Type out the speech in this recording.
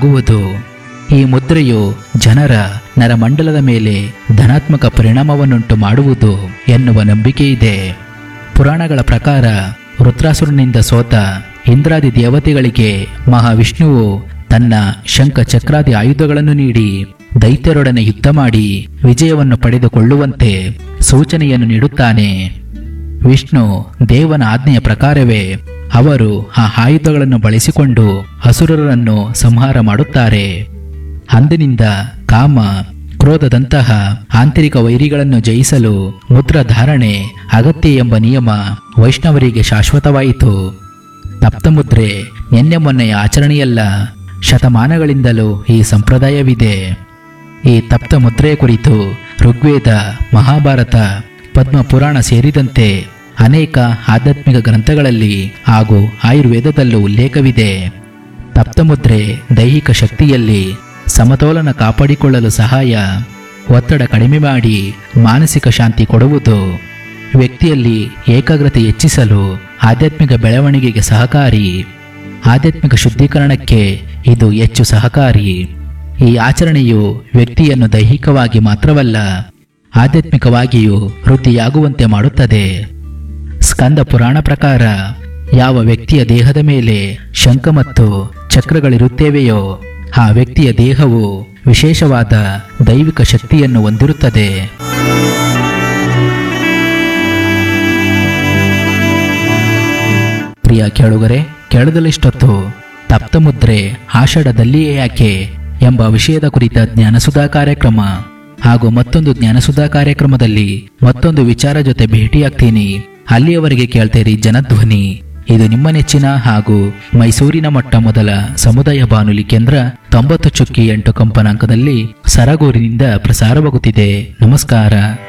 ಆಗುವುದು ಈ ಮುದ್ರೆಯು ಜನರ ನರಮಂಡಲದ ಮೇಲೆ ಧನಾತ್ಮಕ ಪರಿಣಾಮವನ್ನುಂಟು ಮಾಡುವುದು ಎನ್ನುವ ನಂಬಿಕೆ ಇದೆ ಪುರಾಣಗಳ ಪ್ರಕಾರ ವೃತ್ರಾಸುರನಿಂದ ಸೋತ ಇಂದ್ರಾದಿ ದೇವತೆಗಳಿಗೆ ಮಹಾವಿಷ್ಣುವು ತನ್ನ ಶಂಖ ಚಕ್ರಾದಿ ಆಯುಧಗಳನ್ನು ನೀಡಿ ದೈತ್ಯರೊಡನೆ ಯುದ್ಧ ಮಾಡಿ ವಿಜಯವನ್ನು ಪಡೆದುಕೊಳ್ಳುವಂತೆ ಸೂಚನೆಯನ್ನು ನೀಡುತ್ತಾನೆ ವಿಷ್ಣು ದೇವನ ಆಜ್ಞೆಯ ಪ್ರಕಾರವೇ ಅವರು ಆ ಆಯುಧಗಳನ್ನು ಬಳಸಿಕೊಂಡು ಅಸುರರನ್ನು ಸಂಹಾರ ಮಾಡುತ್ತಾರೆ ಅಂದಿನಿಂದ ಕಾಮ ಕ್ರೋಧದಂತಹ ಆಂತರಿಕ ವೈರಿಗಳನ್ನು ಜಯಿಸಲು ಮುದ್ರಧಾರಣೆ ಅಗತ್ಯ ಎಂಬ ನಿಯಮ ವೈಷ್ಣವರಿಗೆ ಶಾಶ್ವತವಾಯಿತು ತಪ್ತಮುದ್ರೆ ನಿನ್ನೆ ಮೊನ್ನೆಯ ಆಚರಣೆಯಲ್ಲ ಶತಮಾನಗಳಿಂದಲೂ ಈ ಸಂಪ್ರದಾಯವಿದೆ ಈ ತಪ್ತ ಮುದ್ರೆಯ ಕುರಿತು ಋಗ್ವೇದ ಮಹಾಭಾರತ ಪದ್ಮ ಪುರಾಣ ಸೇರಿದಂತೆ ಅನೇಕ ಆಧ್ಯಾತ್ಮಿಕ ಗ್ರಂಥಗಳಲ್ಲಿ ಹಾಗೂ ಆಯುರ್ವೇದದಲ್ಲೂ ಉಲ್ಲೇಖವಿದೆ ತಪ್ತಮುದ್ರೆ ದೈಹಿಕ ಶಕ್ತಿಯಲ್ಲಿ ಸಮತೋಲನ ಕಾಪಾಡಿಕೊಳ್ಳಲು ಸಹಾಯ ಒತ್ತಡ ಕಡಿಮೆ ಮಾಡಿ ಮಾನಸಿಕ ಶಾಂತಿ ಕೊಡುವುದು ವ್ಯಕ್ತಿಯಲ್ಲಿ ಏಕಾಗ್ರತೆ ಹೆಚ್ಚಿಸಲು ಆಧ್ಯಾತ್ಮಿಕ ಬೆಳವಣಿಗೆಗೆ ಸಹಕಾರಿ ಆಧ್ಯಾತ್ಮಿಕ ಶುದ್ಧೀಕರಣಕ್ಕೆ ಇದು ಹೆಚ್ಚು ಸಹಕಾರಿ ಈ ಆಚರಣೆಯು ವ್ಯಕ್ತಿಯನ್ನು ದೈಹಿಕವಾಗಿ ಮಾತ್ರವಲ್ಲ ಆಧ್ಯಾತ್ಮಿಕವಾಗಿಯೂ ವೃದ್ಧಿಯಾಗುವಂತೆ ಮಾಡುತ್ತದೆ ಸ್ಕಂದ ಪುರಾಣ ಪ್ರಕಾರ ಯಾವ ವ್ಯಕ್ತಿಯ ದೇಹದ ಮೇಲೆ ಶಂಖ ಮತ್ತು ಚಕ್ರಗಳಿರುತ್ತೇವೆಯೋ ಆ ವ್ಯಕ್ತಿಯ ದೇಹವು ವಿಶೇಷವಾದ ದೈವಿಕ ಶಕ್ತಿಯನ್ನು ಹೊಂದಿರುತ್ತದೆ ಪ್ರಿಯ ಕೇಳುಗರೆ ಕೇಳದಲ್ಲಿಷ್ಟೊತ್ತು ತಪ್ತಮುದ್ರೆ ಆಷಾಢದಲ್ಲಿಯೇ ಯಾಕೆ ಎಂಬ ವಿಷಯದ ಕುರಿತ ಜ್ಞಾನಸುಧಾ ಕಾರ್ಯಕ್ರಮ ಹಾಗೂ ಮತ್ತೊಂದು ಜ್ಞಾನಸುಧಾ ಕಾರ್ಯಕ್ರಮದಲ್ಲಿ ಮತ್ತೊಂದು ವಿಚಾರ ಜೊತೆ ಭೇಟಿಯಾಗ್ತೀನಿ ಅಲ್ಲಿಯವರೆಗೆ ಕೇಳ್ತೇರಿ ಜನಧ್ವನಿ ಇದು ನಿಮ್ಮ ನೆಚ್ಚಿನ ಹಾಗೂ ಮೈಸೂರಿನ ಮೊಟ್ಟ ಮೊದಲ ಸಮುದಾಯ ಬಾನುಲಿ ಕೇಂದ್ರ ತೊಂಬತ್ತು ಚುಕ್ಕಿ ಎಂಟು ಕಂಪನಾಂಕದಲ್ಲಿ ಸರಗೂರಿನಿಂದ ಪ್ರಸಾರವಾಗುತ್ತಿದೆ ನಮಸ್ಕಾರ